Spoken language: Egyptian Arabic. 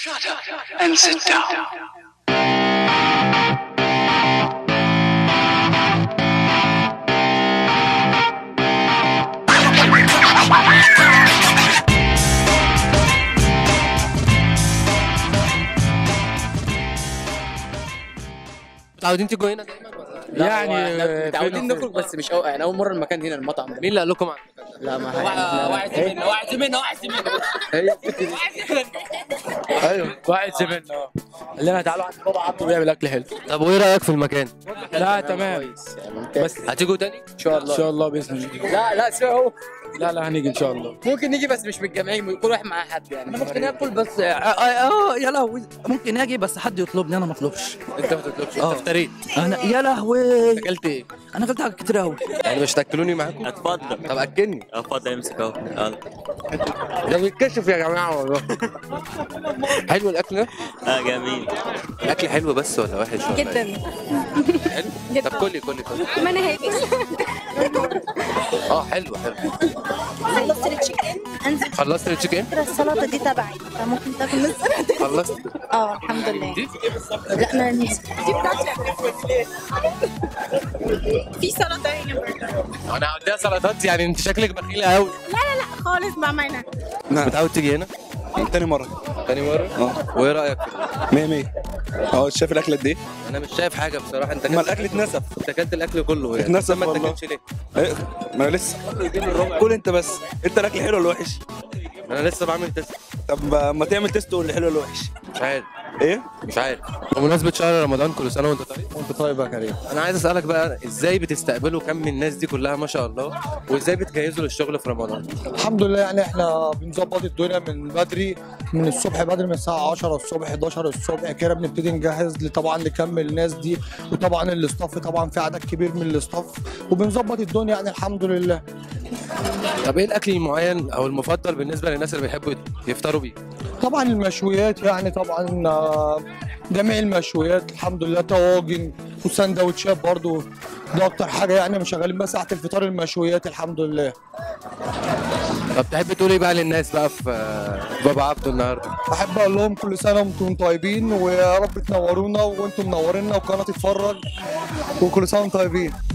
Shut up and sit down. متعودين تيجوا هنا دايما ولا يعني احنا متعودين نخرج بس مش أو... يعني اول مره المكان هنا المطعم ده مين اللي قال لكم عن المكان ده؟ لا ما واحد زميلنا واحد زميلنا واحد زميلنا ايوه واحد زميلنا اه قال لنا تعالوا عند بابا عبده بيعمل اكل حلو طب وايه رايك في المكان؟ لا تمام كويس يعني ممتاز بس هتيجوا تاني؟ ان شاء ان الله شاء الله باذن الله لا لا سوا اهو لا لا هنيجي ان شاء الله ممكن نيجي بس مش متجمعين كل واحد معاه حد يعني ممكن اكل بس اه اه يا لهوي ممكن اجي بس حد يطلبني انا ما اطلبش انت ما تطلبش آه. انت افتريت انا يا لهوي اكلت ايه؟ انا اكلت حاجات كتير قوي يعني مش تاكلوني معاكم؟ اتفضل طب اكلني اتفضل امسك اهو يلا ده بيتكشف يا جماعه والله حلو الاكل ده؟ اه جميل الاكل حلو بس ولا وحش ولا جدا إيه؟ حلو؟ طب كلي كلي كلي ما انا هادي اه حلو حلو خلصت التشيكن انزل خلصت التشيكن؟ السلطه دي تبعي فممكن تاكل من السلطه خلصت اه الحمد لله دي؟ لا انا نزل دي بتاعتي في سلطه هنا برضه. انا هوديها سلطات يعني انت شكلك بخيله قوي لا لا لا خالص بامانه متعود تيجي هنا؟ تاني مرة تاني مره؟ اه وايه رايك في الأكل؟ مية مية اه شايف الأكلة قد إيه؟ انا مش شايف حاجه بصراحه انت ما أكلت الأكل اتنسف انت اكلت الاكل كله يعني اتنسف ما والله. تاكلش ليه؟ إيه، ما أنا لسه كل أنت بس أنت الأكل حلو ولا وحش؟ انا لسه بعمل تيست طب ما تعمل تيست ولا حلو ولا وحش؟ مش عارف إيه؟ مش عارف بمناسبه شهر رمضان كل سنه وانت طيب أنت طيب يا كريم انا عايز اسالك بقى ازاي بتستقبلوا كم من الناس دي كلها ما شاء الله وازاي بتجهزوا للشغل في رمضان الحمد لله يعني احنا بنظبط الدنيا من بدري من الصبح بدري من الساعه 10 الصبح 11 الصبح كده بنبتدي نجهز طبعا نكمل الناس دي وطبعا الاستاف طبعا في عدد كبير من الاستاف وبنظبط الدنيا يعني الحمد لله طب ايه الاكل المعين او المفضل بالنسبه للناس اللي بيحبوا يفطروا بيه طبعا المشويات يعني طبعا آه، جميع المشويات الحمد لله طواجن وسندوتشات برضو ده اكتر حاجه يعني شغالين بس ساعه الفطار المشويات الحمد لله طب تحب تقول ايه بقى للناس بقى في في بابا عبده النهارده احب اقول لهم كل سنه وانتم طيبين ويا رب تنورونا وانتم منورينا وقناه تتفرج وكل سنه وانتم طيبين